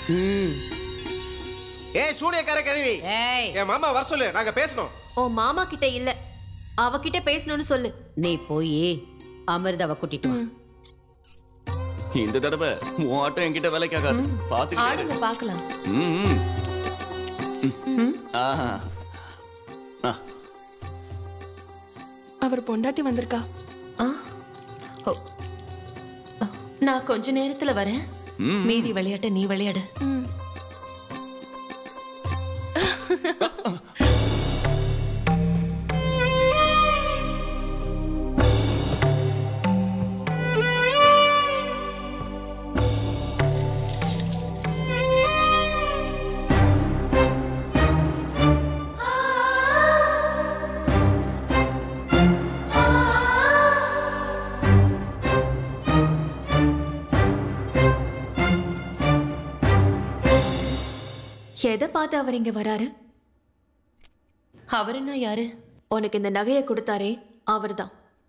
ம் ஏய் சூனியக்கார கழுவி ஏய் என் மாமா வர சொல்லு நாங்க பேசணும் உன் மாமா கிட்ட இல்ல அவகிட்ட பேசணும்னு சொல்லு நீ போய் அமிர்தாவை கூட்டிட்டு வா இந்த தடவை உன் ஆட்டம் என்கிட்ட வேலைக்கு ஆகாது பாத்துக்கிட்டே ஆடுங்க பார்க்கலாம் இரு. ம், ம். ஆஹா. ஆ, அவர் பொண்டாட்டி வந்திருக்கா ஆ ஓ. ஆ, நான் கொஞ்ச நேரத்துல வரேன் ம். மீதி விளையாட்ட நீ விளையாடு எதை பார்த்து அவர் இங்க வராரு அவர் என்ன யாரு உனக்கு இந்த நகையை கொடுத்தாரே அவர்தான்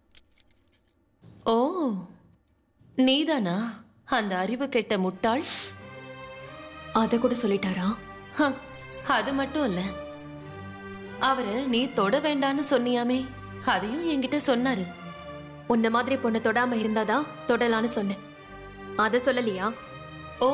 ஓ நீதானா அந்த அறிவு கெட்ட முட்டாள் அத கூட சொல்லிட்டாரா ஹம், அது மட்டும் இல்ல அவரு நீ தொட வேண்டான்னு சொன்னியாமே அதையும் என்கிட்ட சொன்னாரு உன்ன மாதிரி பொண்ணை தொடாம இருந்தாதான் தொடலான்னு சொன்னேன் அத சொல்லலையா ஓ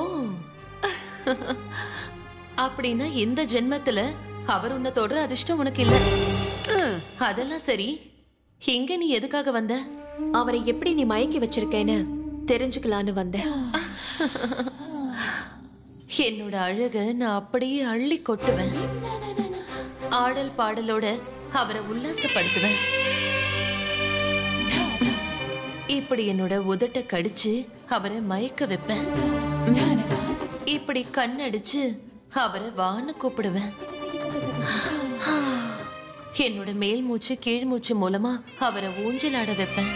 அப்படின்னா இந்த ஜென்மத்துல அவர் உன்னை தொடுற அதிர்ஷ்டம் உனக்கு இல்ல ம், அதெல்லாம் சரி இங்க நீ எதுக்காக வந்த அவரை எப்படி நீ மயக்கி வச்சிருக்கேன்னு தெரிஞ்சுக்கலான்னு வந்தேன் என்னோட அழக நான் அப்படியே அள்ளி கொட்டுவேன் ஆடல் பாடலோட அவரை உல்லாசப்படுத்துவேன் இப்படி என்னோட உதட்ட கடிச்சு அவரை மயக்க வைப்பேன் இப்படி கண்ணடிச்சு அவரை வான்னு கூப்பிடுவேன் என்னோட மேல் மூச்சு கீழ் மூச்சு மூலமா அவரை ஊஞ்சலாட வைப்பேன்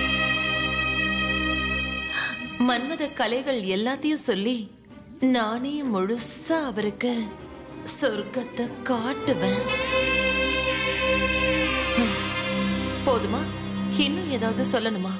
மன்மத கலைகள் எல்லாத்தையும் சொல்லி நானே முழுசா அவருக்கு சொர்க்கத்தை காட்டுவேன் ஹம். போதுமா இன்னும் ஏதாவது சொல்லணுமா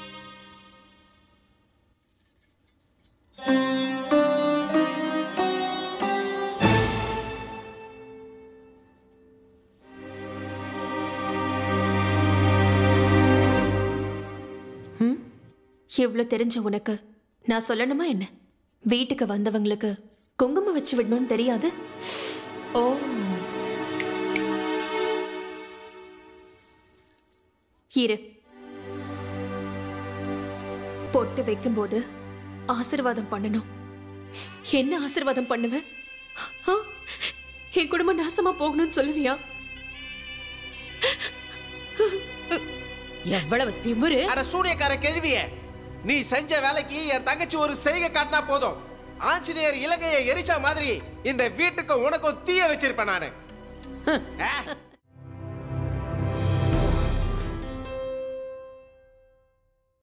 இவ்ளோ தெரிஞ்ச உனக்கு நான் சொல்லணுமா என்ன வீட்டுக்கு வந்தவங்களுக்கு குங்குமம் வச்சு விடணும்னு தெரியாது ஓ இரு பொட்டு வைக்கும்போது ஆசீர்வாதம் பண்ணணும் என்ன ஆசீர்வாதம் பண்ணுவ ஆ? என் குடும்பம் நாசமா போகணும்னு சொல்லுவியா எவ்வளவு திமிரு அட சூனியக்கார கேள்விய நீ செஞ்ச வேலைக்கு என் தங்கச்சி ஒரு செய்கை காட்டினா போதும் ஆஞ்சநேயர் இலங்கையை எரிச்ச மாதிரி இந்த வீட்டுக்கும் உனக்கும் தீய வச்சிருப்பேன் நானு ஆ,